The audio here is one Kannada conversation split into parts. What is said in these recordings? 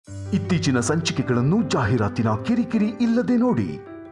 ಇತ್ತೀಚಿನ ಸಂಚಿಕೆಗಳನ್ನು ಜಾಹೀರಾತಿನ ಕಿರಿಕಿರಿ ಇಲ್ಲದೆ ನೋಡಿ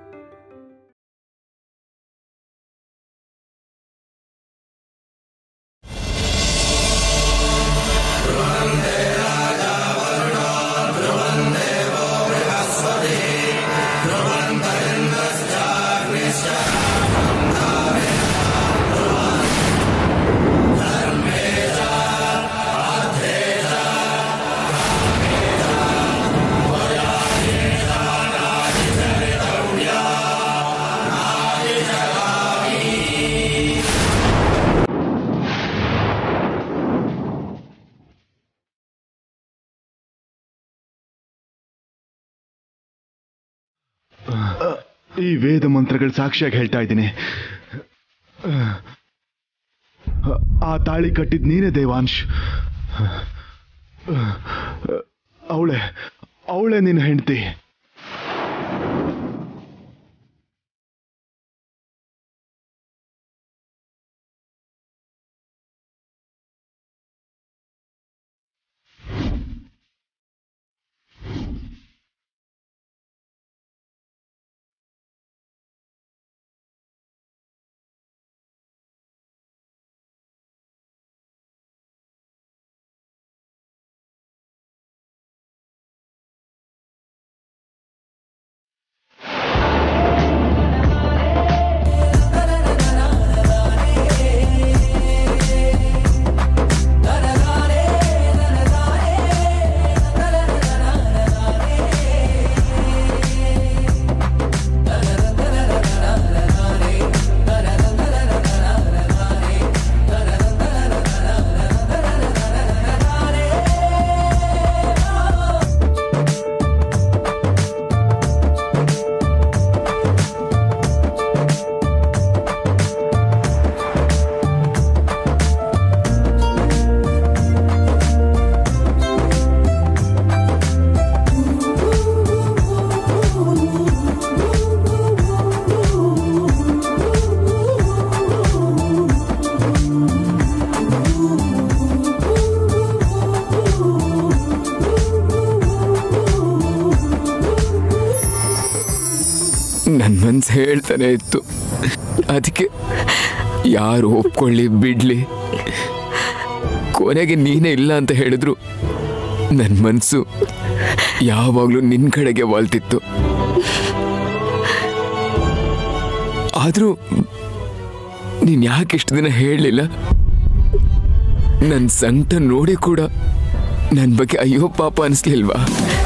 ಈ ವೇದ ಮಂತ್ರಗಳ ಸಾಕ್ಷಿಯಾಗಿ ಹೇಳ್ತಾ ಇದ್ದೀನಿ ಆ ತಾಳಿ ಕಟ್ಟಿದ್ ನೀನೇ ದೇವಾಂಶ್ ಅವಳೆ ಅವಳೆ ನಿನ್ನ ಹೆಂಡತಿ ನನ್ನ ಮನ್ಸು ಹೇಳ್ತಾನೆ ಇತ್ತು ಅದಕ್ಕೆ ಯಾರು ಒಪ್ಕೊಳ್ಳಿ ಬಿಡ್ಲಿ ಕೊನೆಗೆ ನೀನೇ ಇಲ್ಲ ಅಂತ ಹೇಳಿದ್ರು ನನ್ನ ಮನಸ್ಸು ಯಾವಾಗಲೂ ನಿನ್ನ ಕಡೆಗೆ ವಾಲ್ತಿತ್ತು ಆದರೂ ನೀನು ಯಾಕೆ ಇಷ್ಟು ದಿನ ಹೇಳಲಿಲ್ಲ ನನ್ನ ಸಂಕಟ ನೋಡಿ ಕೂಡ ನನ್ನ ಬಗ್ಗೆ ಅಯ್ಯೋ ಪಾಪ ಅನಿಸ್ಲಿಲ್ವಾ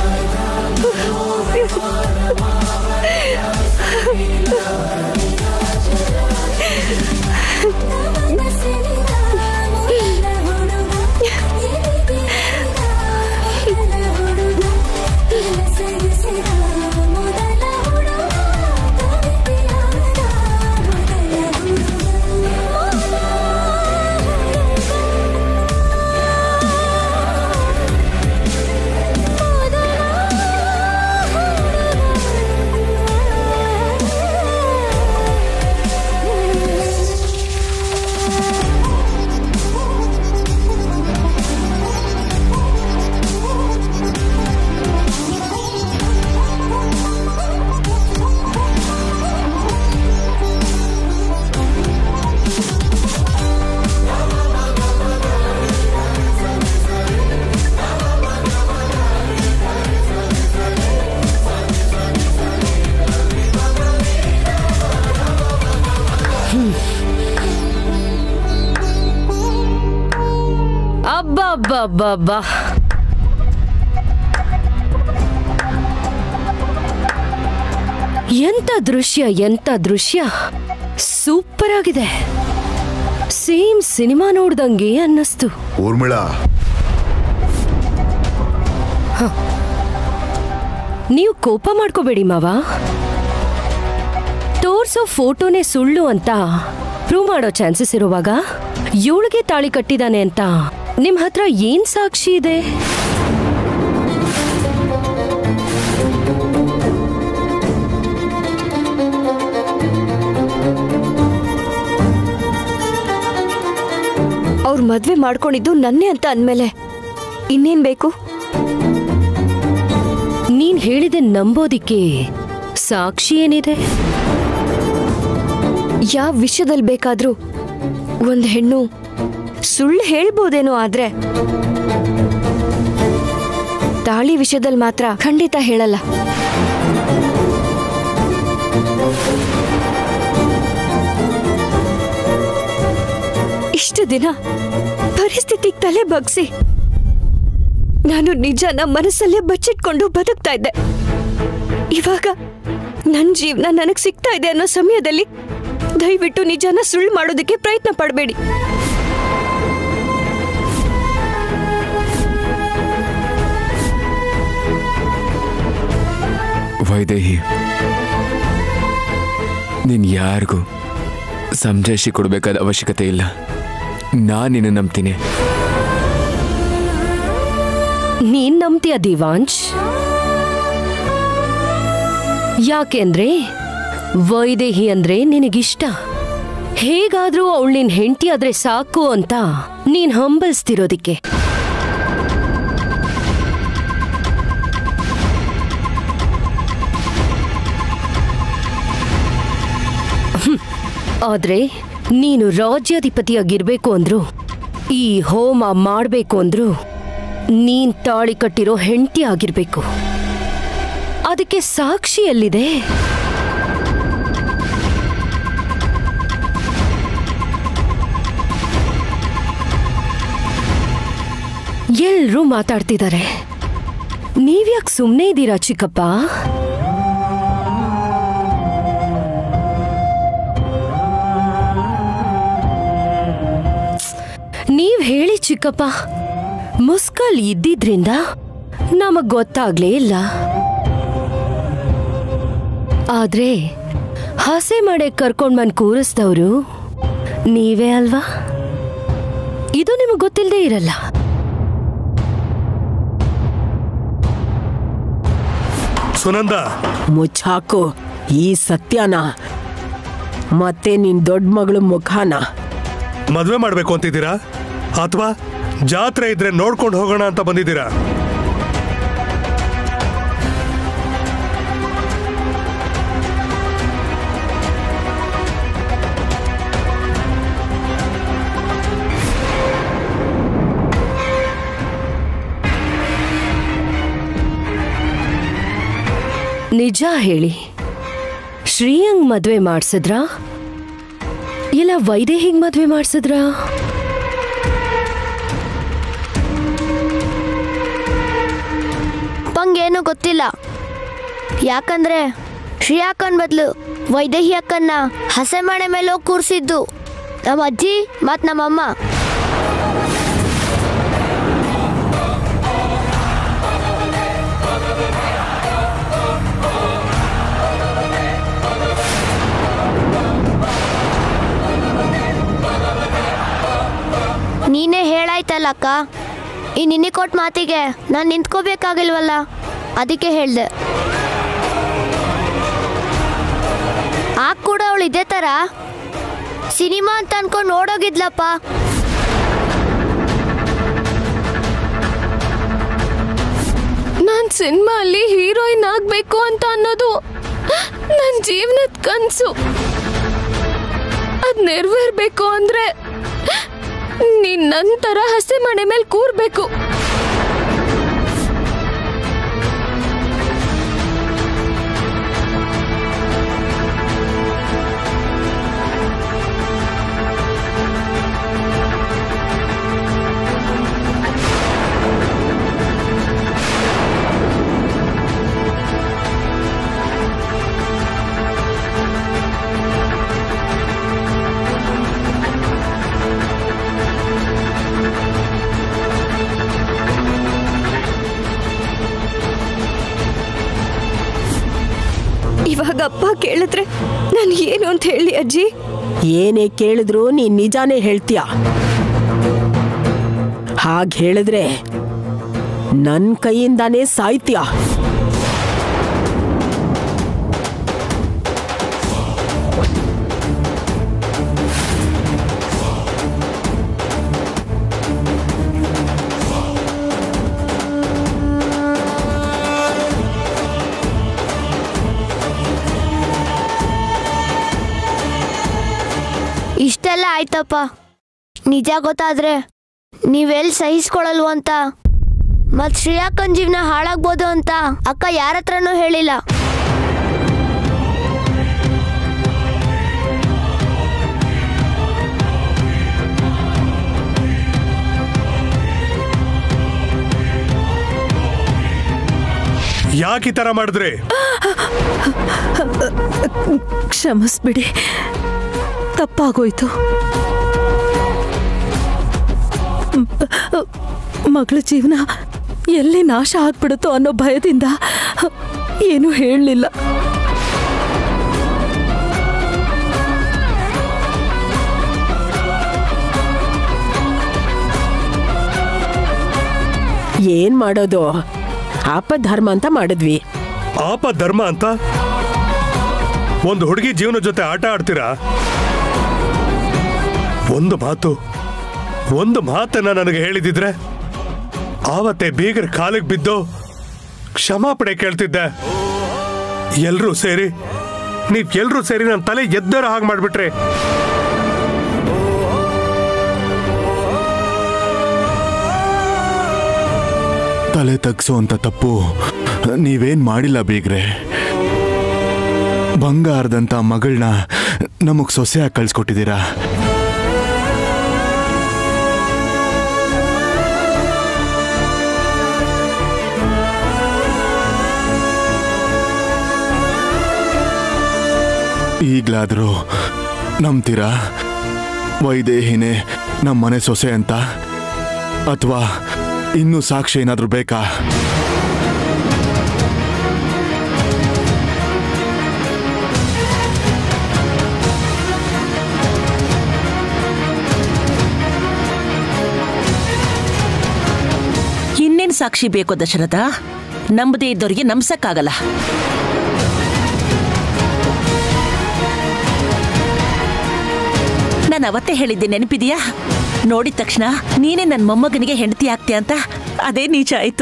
ಅಬ್ಬಬ್ಬಬ್ಬಬ್ಬ ಎಂತ ದೃಶ್ಯ ಎಂತ ದೃಶ್ಯ ಸೂಪರ್ ಆಗಿದೆ ಸೇಮ್ ಸಿನಿಮಾ ನೋಡ್ದಂಗೆ ಅನ್ನಿಸ್ತು ಊರ್ಮಿಳಾ ನೀವು ಕೋಪ ಮಾಡ್ಕೋಬೇಡಿ ಮಾವ ತೋರ್ಸೋ ಫೋಟೋನೇ ಸುಳ್ಳು ಅಂತ ಪ್ರೂವ್ ಮಾಡೋ ಚಾನ್ಸಸ್ ಇರುವಾಗ ಇವಳಿಗೆ ತಾಳಿ ಕಟ್ಟಿದಾನೆ ಅಂತ ನಿಮ್ ಹತ್ರ ಏನ್ ಸಾಕ್ಷಿ ಇದೆ ಅವ್ರು ಮದ್ವೆ ಮಾಡ್ಕೊಂಡಿದ್ದು ನನ್ನೇ ಅಂತ ಅಂದ್ಮೇಲೆ ಇನ್ನೇನ್ ಬೇಕು ಹೇಳಿದೆ ನಂಬೋದಿಕ್ಕೆ ಸಾಕ್ಷಿ ಏನಿದೆ ಯಾವ ವಿಷಯದಲ್ಲಿ ಬೇಕಾದ್ರೂ ಒಂದು ಹೆಣ್ಣು ಸುಳ್ಳು ಹೇಳ್ಬೋದೇನೋ ಆದ್ರೆ ತಾಳಿ ವಿಷಯದಲ್ಲಿ ಮಾತ್ರ ಖಂಡಿತ ಹೇಳಲ್ಲ ಇಷ್ಟು ದಿನ ಪರಿಸ್ಥಿತಿಗೆ ತಲೆ ಬಗ್ಸಿ ನಾನು ನಿಜನ ಮನಸ್ಸಲ್ಲೇ ಬಚ್ಚಿಟ್ಕೊಂಡು ಬದುಕ್ತಾ ಇದ್ದೆ ಇವಾಗ ನನ್ನ ಜೀವನ ನನಗೆ ಸಿಗ್ತಾ ಇದೆ ಅನ್ನೋ ಸಮಯದಲ್ಲಿ ದಯವಿಟ್ಟು ನಿಜನ ಸುಳ್ಳು ಮಾಡೋದಕ್ಕೆ ಪ್ರಯತ್ನ ಪಡಬೇಡಿ ವೈದೇಹಿ ನೀನ್ ಯಾರಿಗೂ ಸಂಜಾಯಿಷಿ ಕೊಡಬೇಕಾದ ಅವಶ್ಯಕತೆ ಇಲ್ಲ ನಾನು ನಿನ್ನ ನಂಬ್ತೀನಿ ನೀನ್ ನಂಬ್ತೀಯ ದಿವಾಂಶ್ ಯಾಕೆಂದ್ರೆ ವೈದೇಹಿ ಅಂದ್ರೆ ನಿನಗಿಷ್ಟ ಹೇಗಾದ್ರೂ ಅವಳು ನಿನ್ ಹೆಂಡತಿ ಆದ್ರೆ ಸಾಕು ಅಂತ ನೀನ್ ಹಂಬಲ್ಸ್ತಿರೋದಿಕ್ಕೆ ಹ್ಮ್. ಆದ್ರೆ ನೀನು ರಾಜ್ಯಾಧಿಪತಿಯಾಗಿರ್ಬೇಕು ಅಂದ್ರು ಈ ಹೋಮ ಮಾಡ್ಬೇಕು ಅಂದ್ರು ನೀನ್ ತಾಳಿ ಕಟ್ಟಿರೋ ಹೆಂಡತಿ ಆಗಿರ್ಬೇಕು ಅದಕ್ಕೆ ಸಾಕ್ಷಿ ಎಲ್ಲಿದೆ ಎಲ್ರೂ ಮಾತಾಡ್ತಿದ್ದಾರೆ ನೀವ್ಯಾಕೆ ಸುಮ್ಮನೆ ಇದ್ದೀರಾ ಚಿಕ್ಕಪ್ಪ ನೀವ್ ಹೇಳಿ ಚಿಕ್ಕಪ್ಪ ಮುಸ್ಕಲ್ ಇದ್ದಿದ್ರಿಂದ ನಮಗ್ ಗೊತ್ತಾಗ್ಲೇ ಇಲ್ಲ ಆದ್ರೆ ಹಸೆ ಮಾಡೇ ಕರ್ಕೊಂಡ್ ಬಂದ್ ಕೂರಿಸ್ದವ್ರು ನೀವೇ ಅಲ್ವಾ ಇದು ನಿಮಗ್ ಗೊತ್ತಿಲ್ಲದೆ ಇರಲ್ಲ ಸುನಂದ ಮುಚ್ಚಾಕು ಈ ಸತ್ಯನ ಮತ್ತೆ ನಿನ್ ದೊಡ್ಡ ಮಗಳು ಮುಖಾನ ಮದ್ವೆ ಮಾಡ್ಬೇಕು ಅಂತಿದ್ದೀರಾ ಅಥವಾ ಜಾತ್ರೆ ಇದ್ರೆ ನೋಡ್ಕೊಂಡು ಹೋಗೋಣ ಅಂತ ಬಂದಿದ್ದೀರಾ ನಿಜ ಹೇಳಿ ಶ್ರೀಯಂಗ್ ಮದ್ವೆ ಮಾಡ್ಸಿದ್ರಾ ಇಲ್ಲ ವೈದೇಹಿಗ್ ಮದ್ವೆ ಮಾಡ್ಸಿದ್ರಾ ಅಪ್ಪಂಗೇನು ಗೊತ್ತಿಲ್ಲ ಯಾಕಂದ್ರೆ ಶ್ರೀ ಅಕ್ಕನ್ ಬದಲು ವೈದೇಹಿ ಅಕ್ಕನ್ನ ಹಸೆ ಮಣೆ ಮೇಲೆ ಹೋಗಿ ಕೂರಿಸಿದ್ದು ನಮ್ಮ ಅಜ್ಜಿ ಮತ್ತು ನಮ್ಮಮ್ಮ ನೀನೇ ಹೇಳಾಯ್ತಲ್ಲ ಅಕ್ಕ ಈ ನಿನ್ನೆ ಕೊಟ್ಟ ಮಾತಿಗೆ ನಾನು ನಿಂತ್ಕೋಬೇಕಾಗಿಲ್ವಲ್ಲ ಅದಕ್ಕೆ ಹೇಳ್ದೆ ಆಗ ಕೂಡ ಅವಳು ಇದೇ ಥರ ಸಿನಿಮಾ ಅಂತ ಅನ್ಕೊಂಡು ನೋಡೋಗಿದ್ಲಪ್ಪ ನಾನ್ ಸಿನಿಮಾ ಅಲ್ಲಿ ಹೀರೋಯಿನ್ ಆಗ್ಬೇಕು ಅಂತ ಅನ್ನೋದು ನನ್ನ ಜೀವನದ ಕನ್ಸು ಅದ್ ನೆರವೇರ್ಬೇಕು ಅಂದ್ರೆ ನೀನ್ ನಂತರ ಹಸೆ ಮನೆ ಮೇಲೆ ಕೂರ್ಬೇಕು ಇವಾಗ ಅಪ್ಪ ಕೇಳಿದ್ರೆ ನಾನು ಏನು ಅಂತ ಹೇಳಿ ಅಜ್ಜಿ ಏನೇ ಕೇಳಿದ್ರು ನೀನ್ ನಿಜಾನೇ ಹೇಳ್ತೀಯ ಹಾಗ್ ಹೇಳಿದ್ರೆ ನನ್ ಕೈಯಿಂದಾನೇ ಸಾಯ್ತೀಯ ಎಲ್ಲ ಆಯ್ತಪ್ಪ ನಿಜ ಗೊತ್ತಾದ್ರೆ ನೀವೆಲ್ಲಿ ಸಹಿಸ್ಕೊಳಲ್ವ ಅಂತ ಮತ್ ಶ್ರೇಯಾಕನ್ ಜೀವನ ಹಾಳಾಗ್ಬೋದು ಅಂತ ಅಕ್ಕ ಯಾರ ಹತ್ರನೂ ಹೇಳಿಲ್ಲ ಯಾಕೆ ಈ ತರ ಮಾಡಿದ್ರಿ ಕ್ಷಮಿಸ್ಬಿಡಿ ತಪ್ಪಾಗೋಯ್ತು ಮಗಳ ಜೀವನ ಎಲ್ಲಿ ನಾಶ ಆಗ್ಬಿಡುತ್ತೋ ಅನ್ನೋ ಭಯದಿಂದ ಏನೂ ಹೇಳಲಿಲ್ಲ ಏನ್ ಮಾಡೋದು ಆಪಧರ್ಮ ಅಂತ ಮಾಡಿದ್ವಿ ಆಪ ಧರ್ಮ ಅಂತ ಒಂದು ಹುಡುಗಿ ಜೀವನ ಜೊತೆ ಆಟ ಆಡ್ತೀರಾ ಒಂದು ಮಾತು ಒಂದು ಮಾತನ್ನ ನನಗೆ ಹೇಳಿದಿದ್ರೆ ಆವತ್ತೇ ಬೀಗರ ಕಾಲಿಗೆ ಬಿದ್ದು ಕ್ಷಮಾಪಣೆ ಕೇಳ್ತಿದ್ದೆ ಎಲ್ರೂ ಸೇರಿ ನೀವ್ ಎಲ್ರೂ ಸೇರಿ ನನ್ನ ತಲೆ ಎದ್ದರ ಹಾಗೆ ಮಾಡ್ಬಿಟ್ರಿ ತಲೆ ತಗ್ಸೋ ಅಂತ ತಪ್ಪು ನೀವೇನ್ ಮಾಡಿಲ್ಲ ಬೀಗ್ರೆ ಬಂಗಾರದಂತ ಮಗಳನ್ನ ನಮಗ್ ಸೊಸೆಯಾಗಿ ಕಳ್ಸ್ಕೊಟ್ಟಿದ್ದೀರಾ ಈಗ್ಲಾದ್ರೂ ನಂಬ್ತೀರಾ ವೈದೇಹಿನೇ ನಮ್ಮ ಮನೆ ಸೊಸೆ ಅಂತ ಅಥವಾ ಇನ್ನೂ ಸಾಕ್ಷಿ ಏನಾದ್ರೂ ಬೇಕಾ ಇನ್ನೇನ್ ಸಾಕ್ಷಿ ಬೇಕು ದಶರಥ ನಂಬದೇ ಇದ್ದವರಿಗೆ ನಂಬ್ಸಕ್ಕಾಗಲ್ಲ ನಾನು ಅವತ್ತೇ ಹೇಳಿದ್ದೆ ನೆನಪಿದೆಯಾ ನೋಡಿದ ತಕ್ಷಣ ನೀನೇ ನನ್ನ ಮೊಮ್ಮಗನಿಗೆ ಹೆಂಡತಿ ಆಗ್ತೀಯ ಅಂತ ಅದೇ ನೀಚ ಆಯ್ತು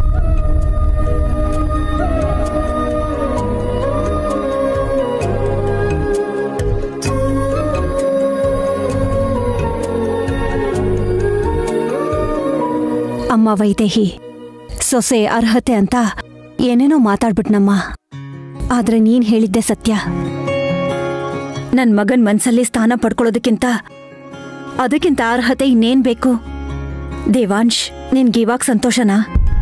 ಅಮ್ಮ ವೈದೇಹಿ ಸೊಸೆ ಅರ್ಹತೆ ಅಂತ ಏನೇನೋ ಮಾತಾಡ್ಬಿಟ್ನಮ್ಮ ಆದ್ರೆ ನೀನ್ ಹೇಳಿದ್ದೆ ಸತ್ಯ ನನ್ ಮಗನ್ ಮನ್ಸಲ್ಲಿ ಸ್ಥಾನ ಪಡ್ಕೊಳ್ಳೋದಕ್ಕಿಂತ ಅದಕ್ಕಿಂತ ಅರ್ಹತೆ ಇನ್ನೇನ್ ಬೇಕು ದೇವಾಂಶ್ ನಿನ್ಗೆ ಇವಾಗ ಸಂತೋಷನಾ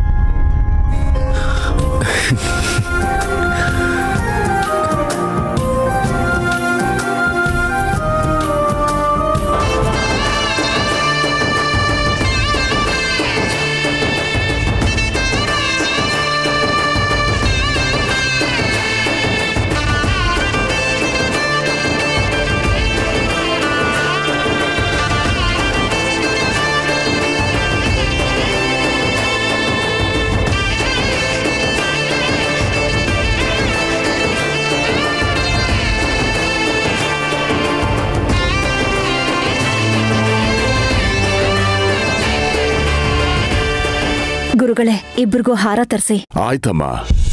ಗುರುಗಳೇ ಇಬ್ರಿಗೂ ಹಾರ ತರ್ಸಿ ಆಯ್ತಮ್ಮ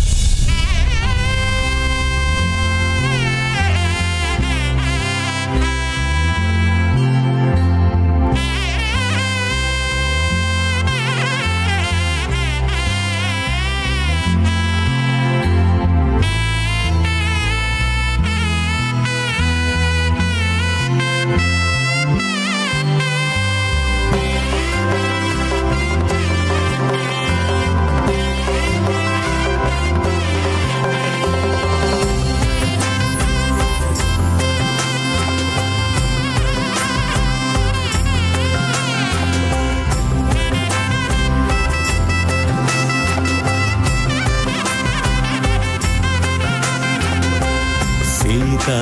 सीता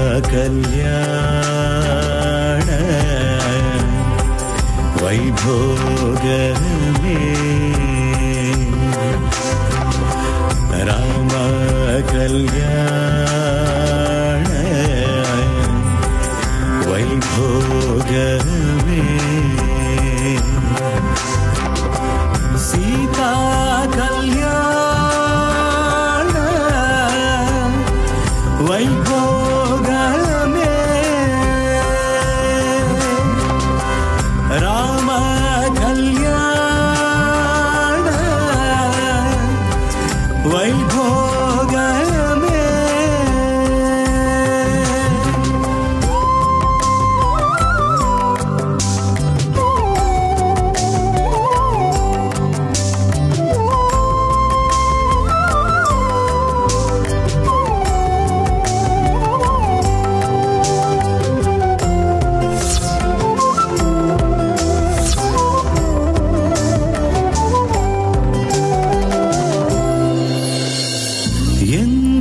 कल्याण वैभोग राम कल्याण वैभोग सीता कल्याण वैभोग में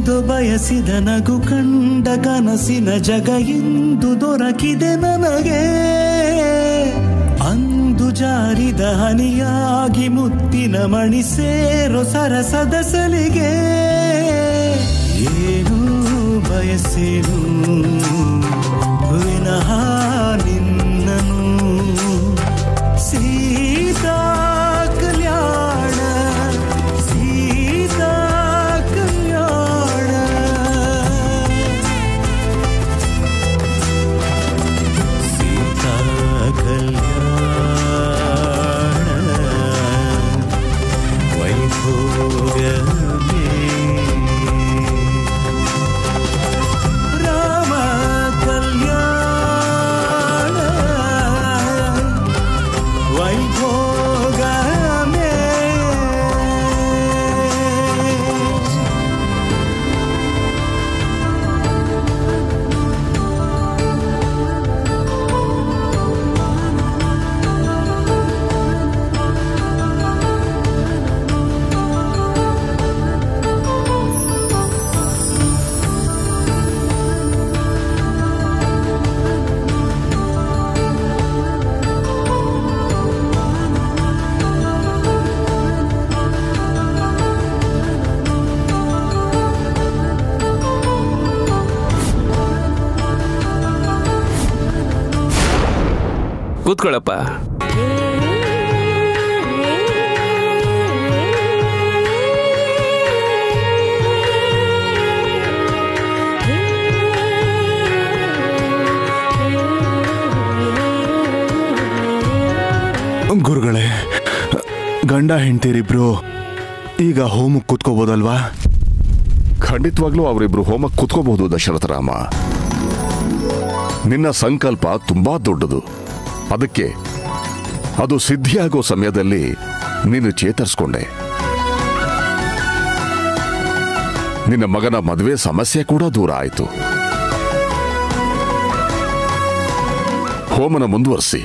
ಎಂದು ಬಯಸಿದ ನಗು ಕಂಡ ಕನಸಿನ ಜಗ ಇಂದು ದೊರಕಿದೆ ನನಗೆ ಅಂದು ಜಾರಿದ ಹನಿಯಾಗಿ ಮುತ್ತಿನ ಮಣಿ ಸೇರೋ ಸರಸದ ಸಲಿಗೆ ಏನು ಬಯಸೇನು ವಿನಃ ನಿನ್ನನು ಸೀತಾ ಕಲ್ಯಾಣ ಸೀತಾ ಕಲ್ಯಾಣ ಸೀತಾ ಕಲ್ಯಾಣ ವೈಭೋಗಮೇ ರಾಮ ಕಲ್ಯಾಣ ವೈಭೋಗಮೇ ಕೂತ್ಕೊಳ್ಳಪ್ಪ ಗುರುಗಳೇ ಗಂಡ ಹೆಂಡ್ತೀರಿಬ್ರು ಈಗ ಹೋಮಕ್ಕೆ ಕೂತ್ಕೋಬೋದಲ್ವಾ ಖಂಡಿತವಾಗ್ಲೂ ಅವರಿಬ್ರು ಹೋಮಕ್ಕೆ ಕುತ್ಕೋಬಹುದು ದಶರಥ ರಾಮ ನಿನ್ನ ಸಂಕಲ್ಪ ತುಂಬಾ ದೊಡ್ಡದು ಅದಕ್ಕೆ ಅದು ಸಿದ್ಧಿಯಾಗೋ ಸಮಯದಲ್ಲಿ ನೀನು ಚೇತರಿಸ್ಕೊಂಡೆ ನಿನ್ನ ಮಗನ ಮದುವೆ ಸಮಸ್ಯೆ ಕೂಡ ದೂರ ಆಯಿತು ಹೋಮನ ಮುಂದುವರಿಸಿ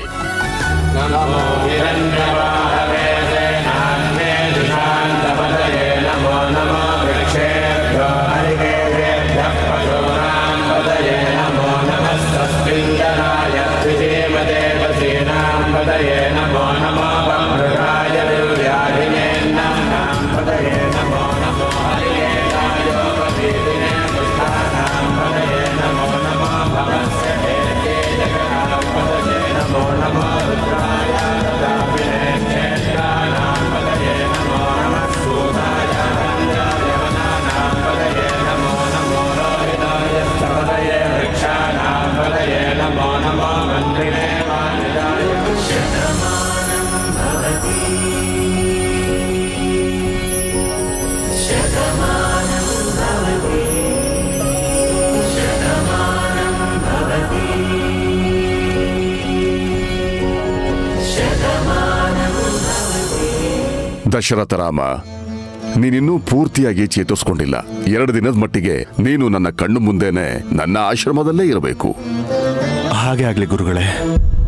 ದಶರಥ ರಾಮ ನೀನಿನ್ನೂ ಪೂರ್ತಿಯಾಗಿ ಚೇತರಿಸ್ಕೊಂಡಿಲ್ಲ ಎರಡು ದಿನದ ಮಟ್ಟಿಗೆ ನೀನು ನನ್ನ ಕಣ್ಣು ಮುಂದೆನೆ ನನ್ನ ಆಶ್ರಮದಲ್ಲೇ ಇರಬೇಕು ಹಾಗೆ ಆಗ್ಲಿ ಗುರುಗಳೇ